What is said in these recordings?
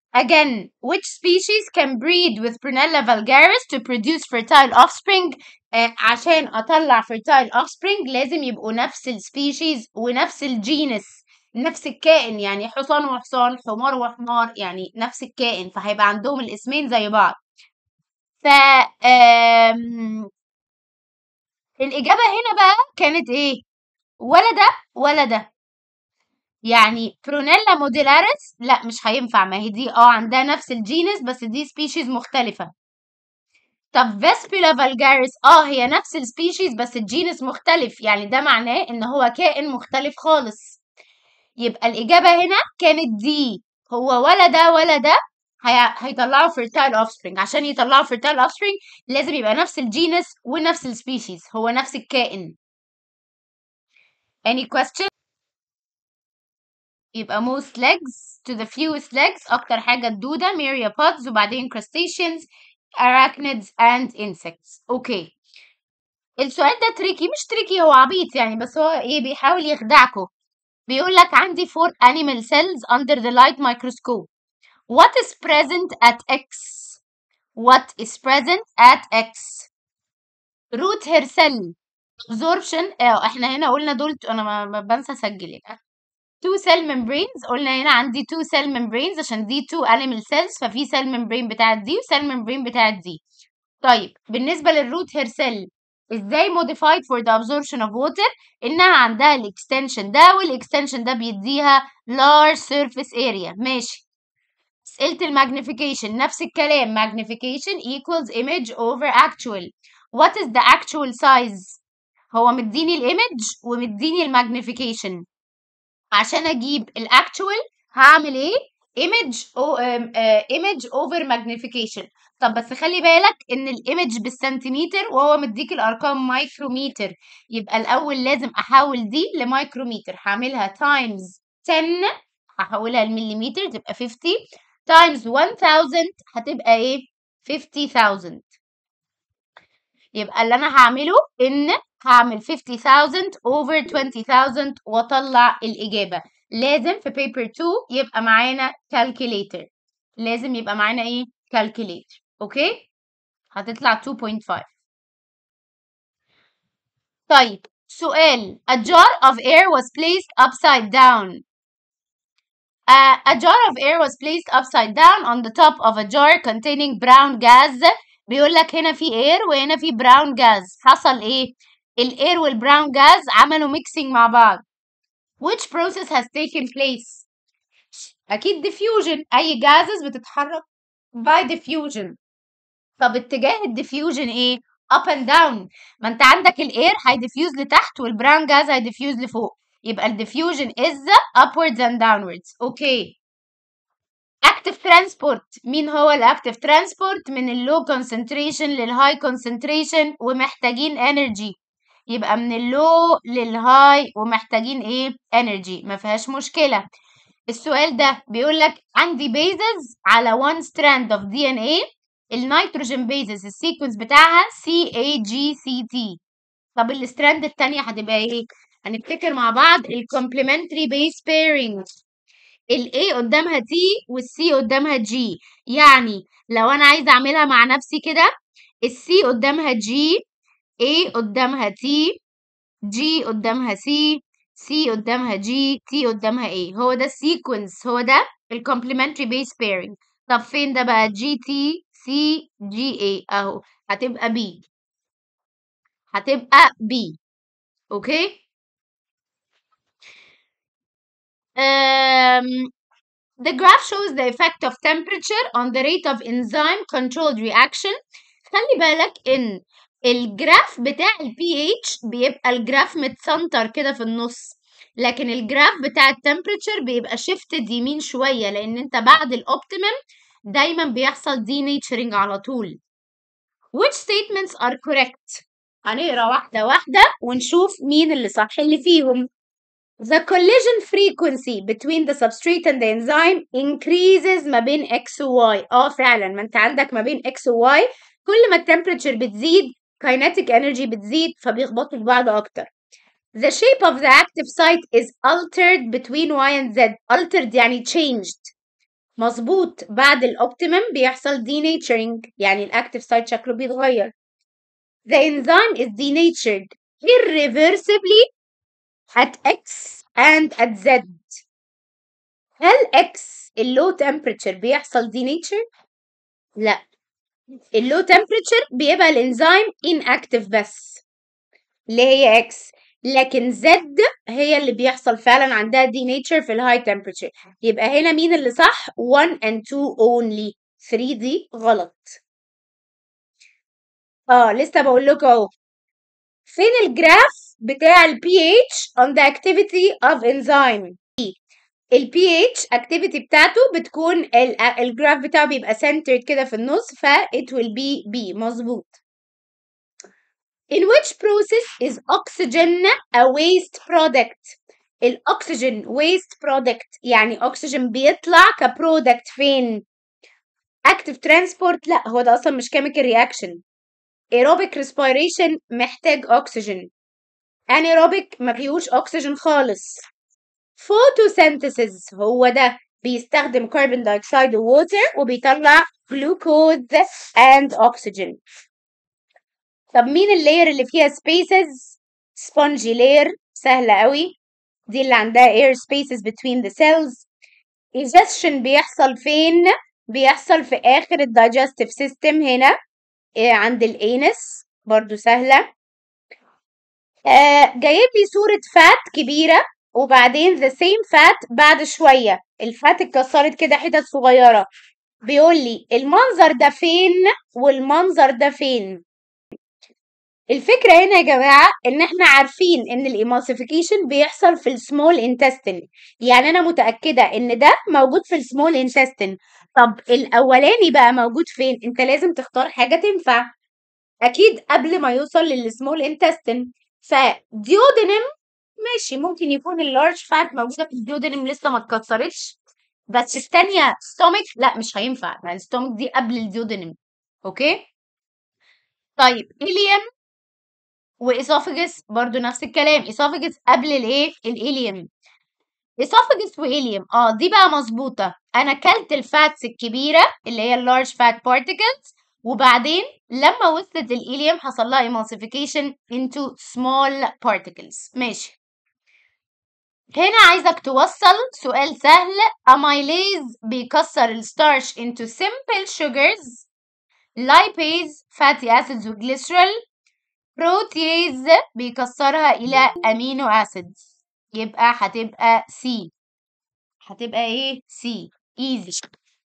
again which species can breed with Prunella vulgaris to produce fertile offspring آه عشان اطلع fertile offspring لازم يبقوا نفس السبيشيز ونفس الجينس نفس الكائن يعني حصان وحصان حمار وحمار يعني نفس الكائن فهيبقى عندهم الاسمين زي بعض ف آم، الإجابة هنا بقى كانت إيه؟ ولا ده ولا ده يعني برونيلا موديلاريس لا مش هينفع ما هي دي اه عندها نفس الجينس بس دي سبيشيز مختلفة طب فيسبيلا فالجاريس اه هي نفس السبيشيز بس الجينس مختلف يعني ده معناه ان هو كائن مختلف خالص يبقى الإجابة هنا كانت دي هو ولا ده ولا ده هي... هيطلعوا fertile offspring عشان يطلعوا fertile offspring لازم يبقى نفس الجينس ونفس السبيشيز هو نفس الكائن any question يبقى most legs to the fewest legs أكتر حاجة الدودة myriapods وبعدين crustaceans arachnids and insects اوكي السؤال ده تريكي مش تريكي هو عبيط يعني بس هو ايه بيحاول يخدعكم بيقول لك عندي four animal cells under the light microscope what is present at x what is present at x root hair cell absorption اه احنا هنا قلنا دول انا ما ما بنسى اسجل يعني two cell membranes قلنا هنا عندي two cell membranes عشان دي two animal cells ففي cell membrane بتاعت دي و cell membrane بتاعت دي طيب بالنسبة للروت هير سيل ازاي modified for the absorption of water انها عندها الاكستنشن ده والاكستنشن ده بيديها large surface area ماشي اسئلة الماجنيفيكيشن نفس الكلام magnification equals image over actual what is the actual size هو مديني الايمج ومديني الماجنيفيكيشن عشان اجيب الاكتوال هعمل ايه image او ام- آه، image over magnification طب بس خلي بالك ان الايمج بالسنتيمتر وهو مديك الارقام مايكروميتر يبقى الاول لازم احول دي لمايكروميتر هعملها تايمز 10 هحولها لمليمتر تبقى 50 تايمز 1000 هتبقى ايه 50000 يبقى اللي انا هعمله ان هعمل 50000 over 20000 واطلع الاجابه لازم في paper 2 يبقى معانا calculator لازم يبقى معانا ايه calculator اوكي هتطلع 2.5 طيب سؤال a jar of air was placed upside down Uh, a jar of air was placed upside down on the top of a jar containing brown gas بيقول لك هنا في air وهنا في brown gas حصل ايه الاير والبراون جاز عملوا mixing مع بعض which process has taken place اكيد diffusion اي gases بتتحرك by diffusion طب اتجاه الديفيوجن ايه up and down ما انت عندك الاير هيديفيوز لتحت والبراون جاز هيديفيوز لفوق يبقى الديفيوجن is upwards and downwards اوكي active transport مين هو الاكتيف ترانسبورت من اللو concentration للهاي concentration ومحتاجين energy يبقى من اللو للهاي ومحتاجين ايه energy ما فيهاش مشكلة السؤال ده بيقول لك عندي bases على one strand of DNA النيتروجين بيزز السيكونس بتاعها C A G C T طب الستراند التانية هتبقى ايه؟ هنفتكر مع بعض ال complementary base pairing ال A قدامها T وال C قدامها G يعني لو أنا عايزة أعملها مع نفسي كده ال C قدامها G A قدامها T G قدامها C C قدامها G T قدامها A هو ده السيكونس هو ده ال complementary base pairing طب فين ده بقى G T C G A أهو هتبقى B هتبقى B اوكي um, the graph shows the effect of temperature on the rate of enzyme controlled reaction خلي بالك ان الجراف بتاع ال pH بيبقى الجراف متسنتر كده في النص لكن الجراف بتاع التمبريتشر بيبقى شيفتد يمين شوية لان انت بعد الاوبتيمم دايما بيحصل denaturing على طول which statements are correct هنقرا واحدة واحدة ونشوف مين اللي صح اللي فيهم The collision frequency between the substrate and the enzyme increases ما بين X و Y. اه فعلا ما انت عندك ما بين X و Y كل ما التمبريتشر بتزيد kinetic energy بتزيد فبيخبطوا في بعض أكتر. The shape of the active site is altered between Y and Z. Altered يعني changed. مظبوط بعد الاوبتيمم بيحصل denaturing يعني الاكتيف سايت شكله بيتغير the enzyme is denatured irreversibly at X and at Z هل X اللو temperature بيحصل denature؟ لا اللو temperature بيبقى الانزيم inactive بس اللي هي X لكن Z هي اللي بيحصل فعلا عندها denature في الهاي temperature يبقى هنا مين اللي صح 1 and 2 only 3 دي غلط اه لسه بقول لكم اهو فين الجراف بتاع ال pH on the activity of enzyme ال pH activity بتاعته بتكون ال- الجراف بتاعه بيبقى centered كده في النص ف it will be B مظبوط In which process is oxygen a waste product الاكسجين waste product يعني اكسجين بيطلع كبرودكت فين active transport لا هو ده اصلا مش chemical reaction aerobic respiration محتاج اكسجين anaerobic ما فيهوش اكسجين خالص photosynthesis هو ده بيستخدم كربون دايوكسيد ووتر وبيطلع جلوكوز and oxygen طب مين اللاير اللي فيها spaces spongy layer سهلة قوي دي اللي عندها air spaces between the cells digestion بيحصل فين بيحصل في آخر الdigestive system هنا آه، عند الانس برضو سهلة آه، جايب لي صورة فات كبيرة وبعدين the same fat بعد شوية الفات اتكسرت كده حتت صغيرة بيقول لي المنظر ده فين والمنظر ده فين الفكرة هنا يا جماعة إن إحنا عارفين إن الإيمالسيفيكيشن بيحصل في السمول انتستين يعني أنا متأكدة إن ده موجود في السمول انتستين طب الأولاني بقى موجود فين؟ أنت لازم تختار حاجة تنفع أكيد قبل ما يوصل للسمول انتستين فديودينم ماشي ممكن يكون اللارج فات موجودة في الديودينم لسه ما اتكسرتش بس التانية ستومك لا مش هينفع يعني الستومك دي قبل الديودينم أوكي؟ طيب إليم وإسوفجس برضو نفس الكلام إسوفجس قبل الإيه؟ الإليم إسوفجس وإليم اه دي بقى مظبوطة أنا كلت الفاتس الكبيرة اللي هي اللارج فات بارتيكلز وبعدين لما وصلت الإليم حصل لها emulsification into small particles ماشي هنا عايزك توصل سؤال سهل amylase بيكسر الستارش into simple sugars lipase fatty acids وجليسرول بروتيز بيكسرها إلى أمينو acids يبقى هتبقى C هتبقى ايه C easy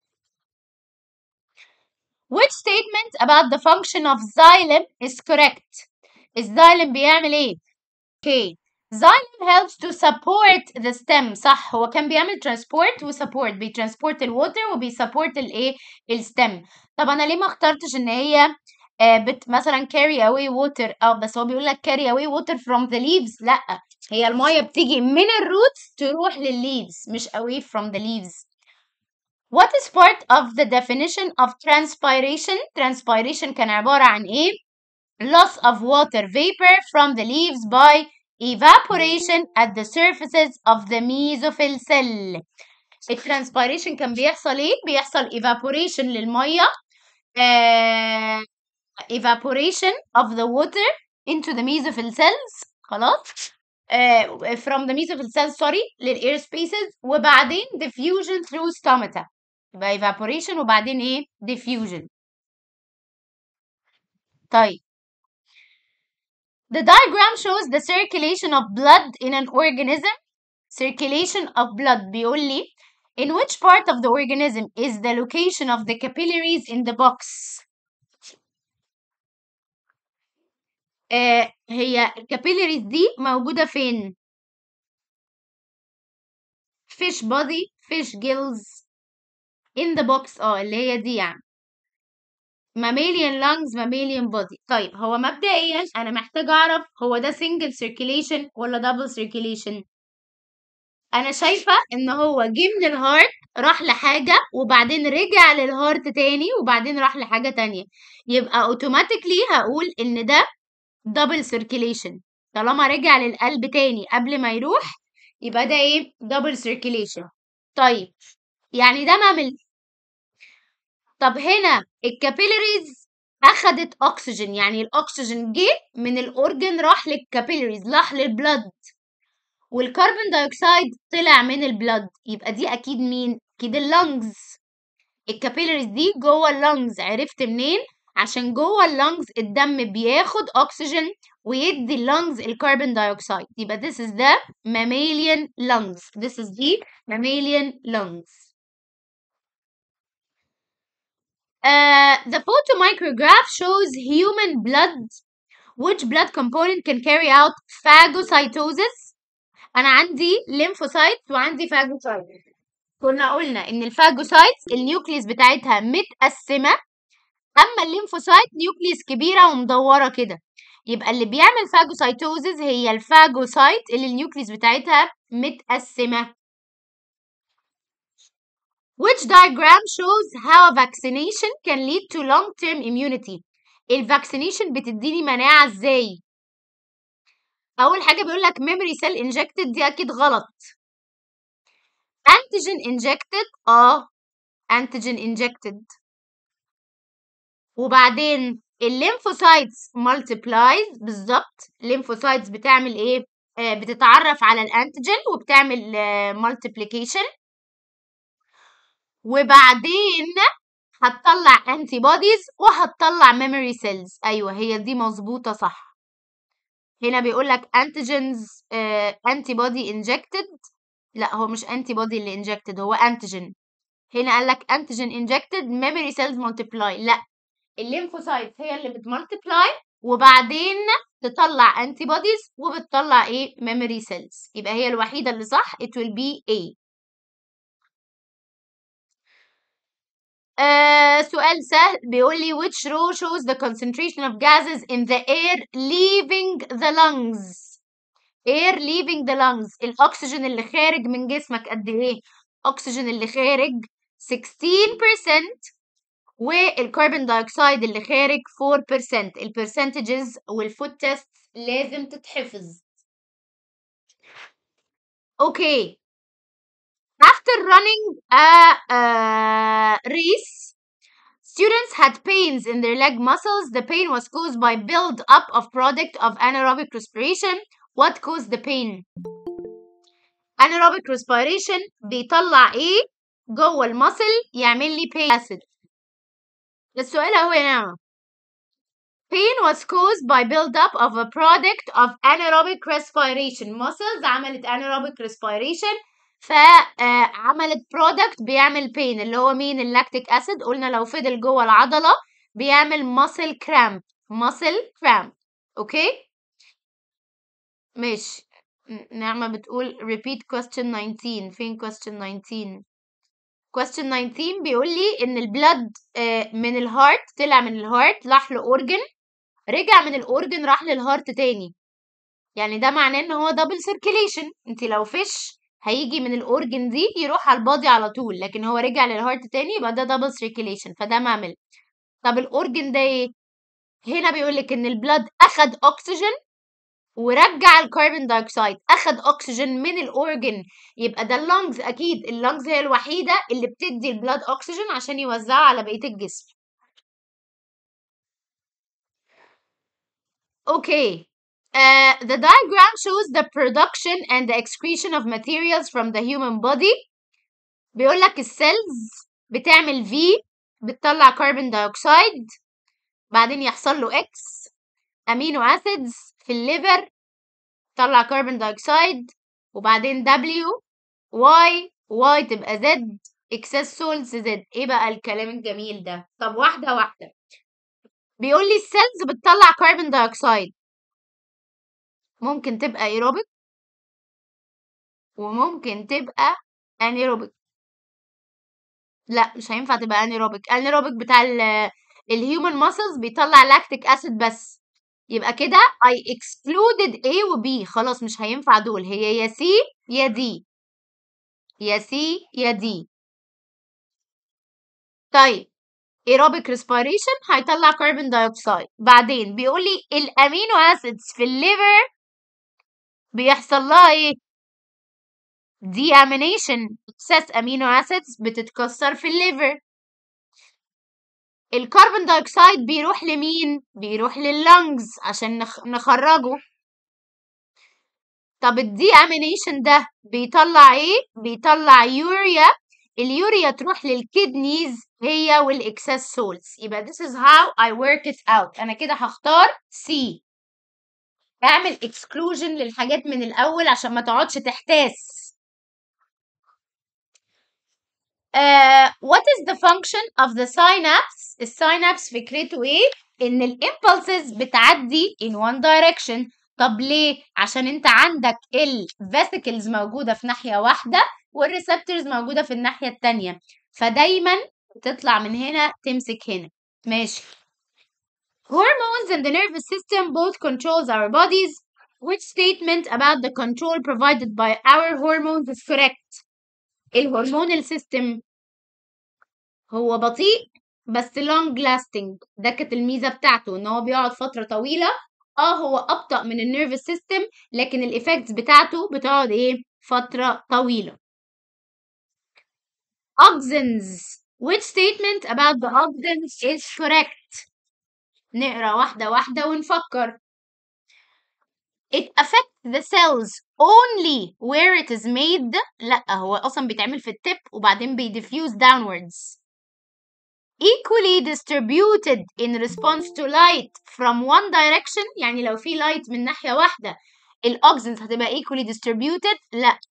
which statement about the function of xylem is correct الزايلم بيعمل ايه okay xylem helps to support the stem صح هو كان بيعمل transport و support بيترانسبورت الووتر وبيسبورت الايه الستم طب انا ليه ما اخترتش ان هي آه بت مثلا carry away water اه بس هو بيقول لك carry away water from the leaves لا هي المية بتيجي من الروتس تروح للليفز مش away from the leaves What is part of the definition of transpiration? Transpiration كان عبارة عن ايه؟ Loss of water vapor from the leaves by evaporation at the surfaces of the mesophyll cell. الترانسبيريشن كان بيحصل ايه؟ بيحصل evaporation للمية آه evaporation of the water into the mesophyll cells خلاص آه from the mesophyll cells sorry للاir spaces وبعدين diffusion through stomata يبقى evaporation وبعدين ايه diffusion طيب The diagram shows the circulation of blood in an organism. Circulation of blood بيقول لي in which part of the organism is the location of the capillaries in the box? آه هي الكابيلاريز دي موجودة فين؟ fish body, fish gills in the box اه اللي هي دي يعني mammalian lungs mammalian body طيب هو مبدئيا انا محتاجه اعرف هو ده single circulation ولا double circulation انا شايفه ان هو جه من الهارت راح لحاجه وبعدين رجع للهارت تاني وبعدين راح لحاجه تانية يبقى اوتوماتيكلي هقول ان ده double circulation طالما رجع للقلب تاني قبل ما يروح يبقى ده ايه double circulation طيب يعني ده مامل طب هنا الكابيلاريز اخدت اكسجين يعني الاكسجين جه من الاورجن راح للكابيلاريز راح للبلد والكربون دايوكسيد طلع من البلد يبقى دي اكيد مين اكيد اللنجز الكابيلاريز دي جوه اللنجز عرفت منين عشان جوه اللنجز الدم بياخد اكسجين ويدي اللنجز الكربون دايوكسيد يبقى this is the mammalian lungs this is the mammalian lungs uh, the photomicrograph shows human blood which blood component can carry out phagocytosis انا عندي lymphocytes وعندي phagocytes كنا قلنا ان الفاجوسايتس النيوكليس بتاعتها متقسمه اما الليمفوسايت نيوكليس كبيره ومدوره كده يبقى اللي بيعمل فاجوسايتوزز هي الفاجوسايت اللي النيوكليس بتاعتها متقسمه which diagram shows how a vaccination can lead to long-term immunity الفاكسينيشن بتديني مناعة ازاي اول حاجة بيقول لك memory cell injected دي اكيد غلط antigen injected اه antigen injected وبعدين الليمفوسايتس multiplies بالظبط الليمفوسايتس بتعمل ايه آه بتتعرف على الانتيجين وبتعمل آه multiplication وبعدين هتطلع انتي بوديز وهتطلع ميموري سيلز ايوه هي دي مظبوطه صح هنا بيقول لك انتيجينز انتي بودي انجكتد لا هو مش انتي بودي اللي انجكتد هو انتيجين هنا قال لك انتيجين انجكتد ميموري سيلز مالتيبلاي لا الليمفوسايتس هي اللي بتمالتيبلاي وبعدين تطلع انتي بوديز وبتطلع ايه ميموري سيلز يبقى هي الوحيده اللي صح it will be A آه سؤال سهل بيقول لي which row shows the concentration of gases in the air leaving the lungs air leaving the lungs الأكسجين اللي خارج من جسمك قد إيه؟ أكسجين اللي خارج 16% والكربون دايوكسيد اللي خارج 4% البرسنتجز والفود تيست لازم تتحفظ اوكي After running a, a race, students had pains in their leg muscles. The pain was caused by build-up of product of anaerobic respiration. What caused the pain? Anaerobic respiration بيطلع ايه جوه المصل يعمل لي pain acid. السؤال هو يا نعمة. Pain was caused by build-up of a product of anaerobic respiration. Muscles عملت anaerobic respiration فعملت برودكت بيعمل بين اللي هو مين اللاكتيك اسيد قلنا لو فضل جوه العضله بيعمل ماسل كرامب ماسل كرامب اوكي ماشي نعمه بتقول repeat question 19 فين question 19 question 19 بيقول لي ان البلد من الهارت طلع من الهارت راح لاورجن رجع من الاورجن راح للهارت تاني يعني ده معناه ان هو دبل سيركيليشن انت لو فيش هيجي من الاورجن دي يروح على البادي على طول لكن هو رجع للهارت تاني يبقى ده دبل سيركيليشن فده مامل طب الاورجن ده ايه هنا بيقول لك ان البلد اخد اكسجين ورجع الكربون دايوكسيد اخد اكسجين من الاورجن يبقى ده اللنجز اكيد اللنجز هي الوحيده اللي بتدي البلد اكسجين عشان يوزعه على بقيه الجسم اوكي Uh, the diagram shows the production and the excretion of materials from the human body بيقول لك السيلز بتعمل V بتطلع كربون دايوكسيد بعدين يحصل له X امينو اسيدز في الليفر تطلع كربون دايوكسيد وبعدين W Y Y تبقى Z excess salts Z ايه بقى الكلام الجميل ده طب واحدة واحدة بيقول لي السيلز بتطلع كربون دايوكسيد ممكن تبقى ايروبيك وممكن تبقى انيروبيك لا مش هينفع تبقى انيروبيك انيروبيك بتاع الهيومن ماسلز بيطلع لاكتيك اسيد بس يبقى كده I excluded A و B خلاص مش هينفع دول هي يا C يا D يا C يا D طيب aerobic respiration هيطلع كربون دايوكسيد بعدين بيقول لي الامينو اسيدز في الليفر بيحصل لها ايه deamination excess amino acids بتتكسر في الليفر الكربون دايوكسيد بيروح لمين بيروح لللنجز عشان نخ... نخرجه طب الديامينيشن ده بيطلع ايه بيطلع يوريا اليوريا تروح للكدنيز هي والاكسس سولز يبقى this is how I work it out انا كده هختار C اعمل exclusion للحاجات من الاول عشان ما تقعدش تحتاس uh, what is the function of the synapse الساينابس فكرته ايه ان الامبulses بتعدي in one direction طب ليه عشان انت عندك الفيسيكلز موجوده في ناحيه واحده والريسبتورز موجوده في الناحيه التانية فدايما تطلع من هنا تمسك هنا ماشي hormones in the nervous system both controls our bodies which statement about the control provided by our hormones is correct الهرمونال سيستم هو بطيء بس long lasting ده كانت الميزه بتاعته ان هو بيقعد فتره طويله اه هو ابطا من النيرفس سيستم لكن الايفكتس بتاعته بتقعد ايه فتره طويله auxins which statement about the auxins is correct نقرا واحده واحده ونفكر it affects the cells only where it is made لا هو اصلا بيتعمل في التip وبعدين بيديفيوز downwards equally distributed in response to light from one direction يعني لو في light من ناحية واحدة الأوكسنز هتبقى equally distributed لا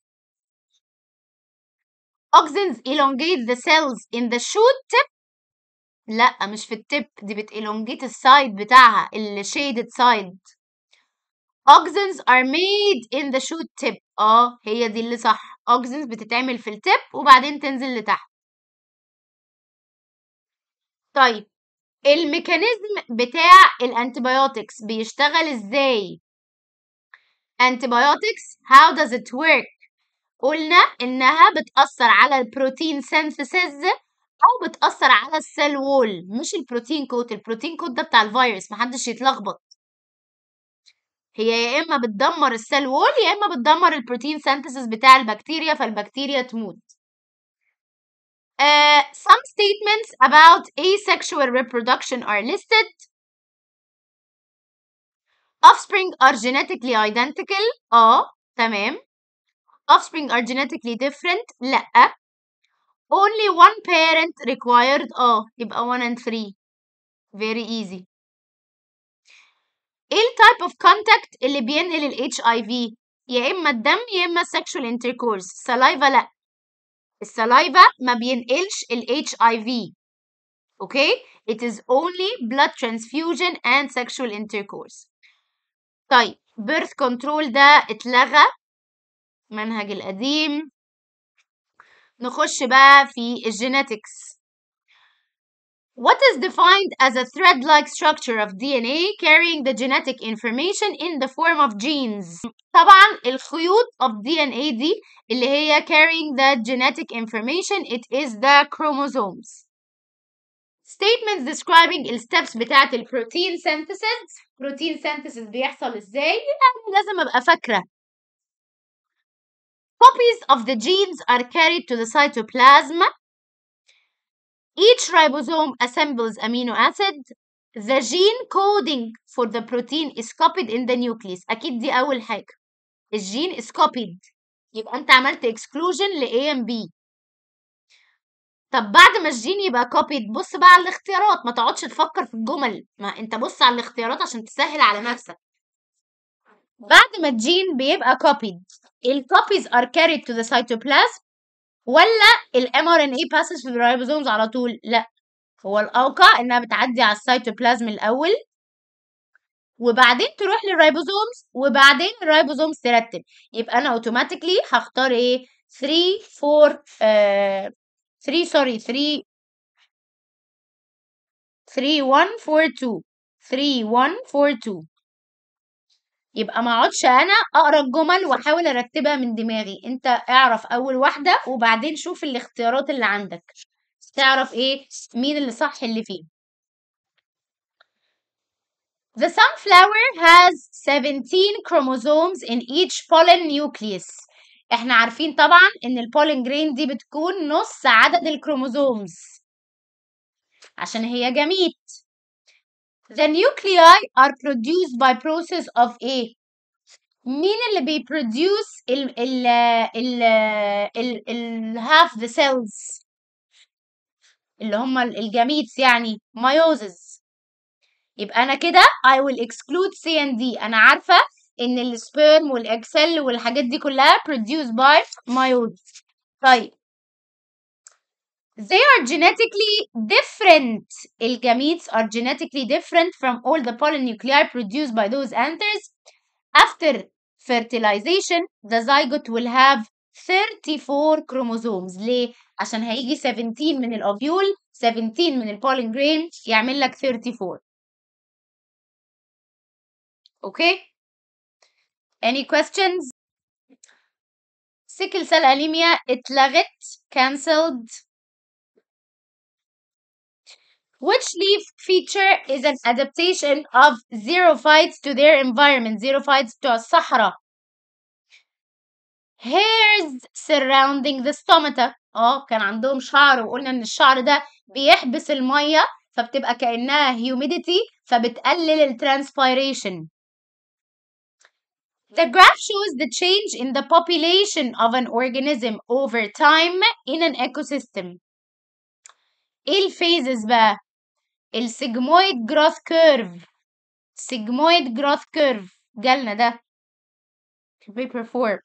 auxins elongate the cells in the shoot tip لا مش في التip دي بت elongate السايد بتاعها ال shaded side auxins are made in the shoot tip اه هي دي اللي صح auxins بتتعمل في التip وبعدين تنزل لتحت طيب الميكانيزم بتاع الانتيبيوتكس بيشتغل ازاي antibiotics how does it work قلنا انها بتأثر على البروتين سينثيسيز او بتأثر على السيل وول مش البروتين كود البروتين كود ده بتاع الفيروس محدش يتلخبط هي يا اما بتدمر السيل وول يا اما بتدمر البروتين سينثيسيس بتاع البكتيريا فالبكتيريا تموت Uh, some statements about asexual reproduction are listed. Offspring are genetically identical. اه تمام. Offspring are genetically different. لا. Only one parent required. اه يبقى 1 and 3. Very easy. ايه التايب اوف كونتاكت اللي بينقل ال HIV؟ يا اما الدم يا اما sexual intercourse. saliva لا. السلايفا ما بينقلش ال HIV اوكي it is only blood transfusion and sexual intercourse طيب birth control ده اتلغى منهج القديم نخش بقى في الجينetics What is defined as a thread-like structure of DNA carrying the genetic information in the form of genes? طبعا الخيوط of DNA دي اللي هي carrying the genetic information it is the chromosomes. Statements describing الsteps بتاعت البروتين synthesis protein synthesis بيحصل ازاي؟ يعني لازم ابقى فاكرة. Copies of the genes are carried to the cytoplasm. Each ribosome assembles amino acid. The gene coding for the protein is copied in the nucleus. أكيد دي أول حاجة. الجين is copied. يبقى أنت عملت exclusion ل A and B. طب بعد ما الجين يبقى copied بص بقى على الاختيارات ما تقعدش تفكر في الجمل ما أنت بص على الاختيارات عشان تسهل على نفسك. بعد ما الجين بيبقى copied ال copies are carried to the cytoplasm ولا ال mRNA passes في الريبوزومز على طول لا هو الأوقع إنها بتعدي على السيتوبلازم الأول وبعدين تروح للريبوزومز وبعدين الريبوزومز ترتب يبقى أنا أوتوماتيكلي هختار إيه 3 4 آه 3 سوري 3 3 1 4 2 3 1 4 2 يبقى ما اقعدش انا اقرا الجمل واحاول ارتبها من دماغي انت اعرف اول واحده وبعدين شوف الاختيارات اللي عندك تعرف ايه مين اللي صح اللي فيه The sunflower has 17 chromosomes in each pollen nucleus. احنا عارفين طبعا ان البولين جرين دي بتكون نص عدد الكروموزومز عشان هي جميد The nuclei are produced by process of ايه مين اللي بيبروديوس ال ال ال ال ال half the cells اللي هم الجميدز يعني meiosis يبقى انا كده I will exclude C and D انا عارفة ان السبيرم والاكسل والحاجات دي كلها produced by meiosis طيب they are genetically different الجميدز are genetically different from all the pollen nuclei produced by those anthers after fertilization the zygote will have 34 chromosomes ليه عشان هيجي 17 من الاوفيول 17 من البولين جرين يعمل لك 34 اوكي any questions sickle cell anemia اتلغت cancelled Which leaf feature is an adaptation of xerophytes to their environment? Xerophytes بتوع الصحراء. Hairs surrounding the stomata. اه كان عندهم شعر وقلنا ان الشعر ده بيحبس المية فبتبقى كأنها humidity فبتقلل الترانسبيريشن. The graph shows the change in the population of an organism over time in an ecosystem. ايه الفيزز بقى؟ السيجمويد جروث كيرف سيجمويد جروث كيرف جالنا ده في بيبر 4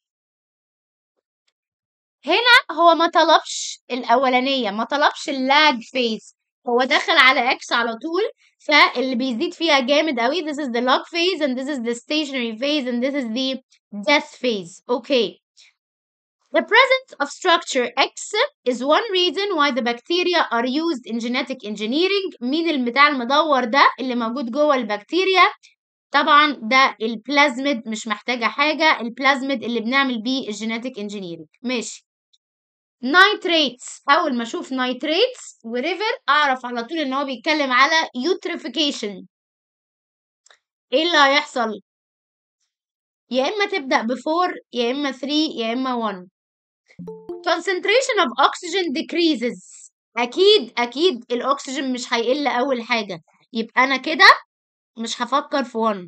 هنا هو ما طلبش الاولانيه ما طلبش اللاج فيز هو دخل على اكس على طول فاللي بيزيد فيها جامد قوي this is the log phase and this is the stationary phase and this is the death phase okay The presence of structure X is one reason why the bacteria are used in genetic engineering. مين البتاع المدور ده اللي موجود جوه البكتيريا؟ طبعا ده البلازميد مش محتاجة حاجة البلازميد اللي بنعمل بيه الجينيتك انجينيرنج ماشي نايتريتس أول ما أشوف نايتريتس وريفر أعرف على طول إن هو بيتكلم على يوتريفيكيشن إيه اللي هيحصل؟ يا إما تبدأ بفور يا إما 3 يا إما 1 concentration of oxygen decreases اكيد اكيد الاكسجين مش هيقل اول حاجه يبقى انا كده مش هفكر في 1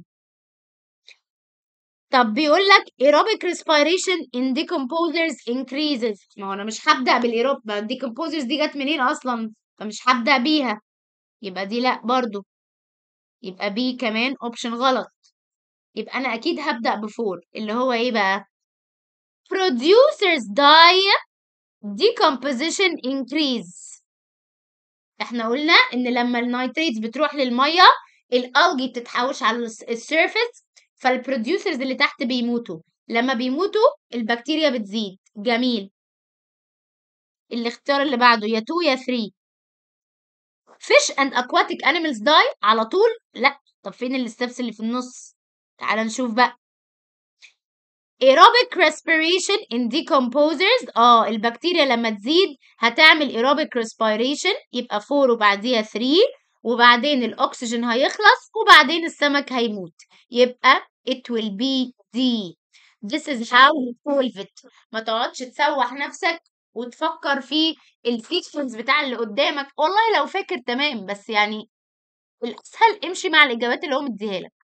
طب بيقول لك aerobic respiration in decomposers increases ما هو انا مش هبدا بالايروب ما decomposers دي جت منين اصلا فمش هبدا بيها يبقى دي لا برضو يبقى بي كمان اوبشن غلط يبقى انا اكيد هبدا بفور اللي هو ايه بقى producers die decomposition increase احنا قلنا ان لما النيتريتس بتروح للميه الالجي بتتحوش على السيرفيس فالبروديوسرز اللي تحت بيموتوا لما بيموتوا البكتيريا بتزيد جميل الاختيار اللي بعده يا 2 يا 3 fish and aquatic animals die على طول لا طب فين الستبس اللي في النص تعال نشوف بقى aerobic respiration in decomposers اه البكتيريا لما تزيد هتعمل aerobic respiration يبقى 4 وبعديها 3 وبعدين الاكسجين هيخلص وبعدين السمك هيموت يبقى it will be D this is how we solve it ما تقعدش تسوح نفسك وتفكر في السيكونس بتاع اللي قدامك والله لو فاكر تمام بس يعني الاسهل امشي مع الاجابات اللي هو مديها لك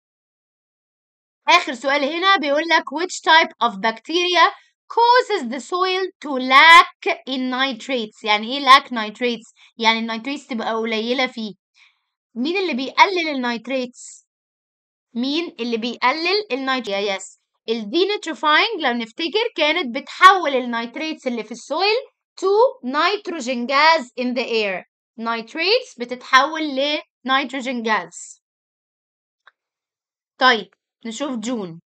آخر سؤال هنا بيقول لك which type of bacteria causes the soil to lack in nitrates يعني ايه lack nitrates يعني النيتريتس تبقى قليلة فيه مين اللي بيقلل النيتريتس مين اللي بيقلل النيتريتس يس الدينيتروفاينج لو نفتكر كانت بتحول النيتريتس اللي في السويل to nitrogen gas in the air nitrates بتتحول لنيتروجين gas طيب نشوف جون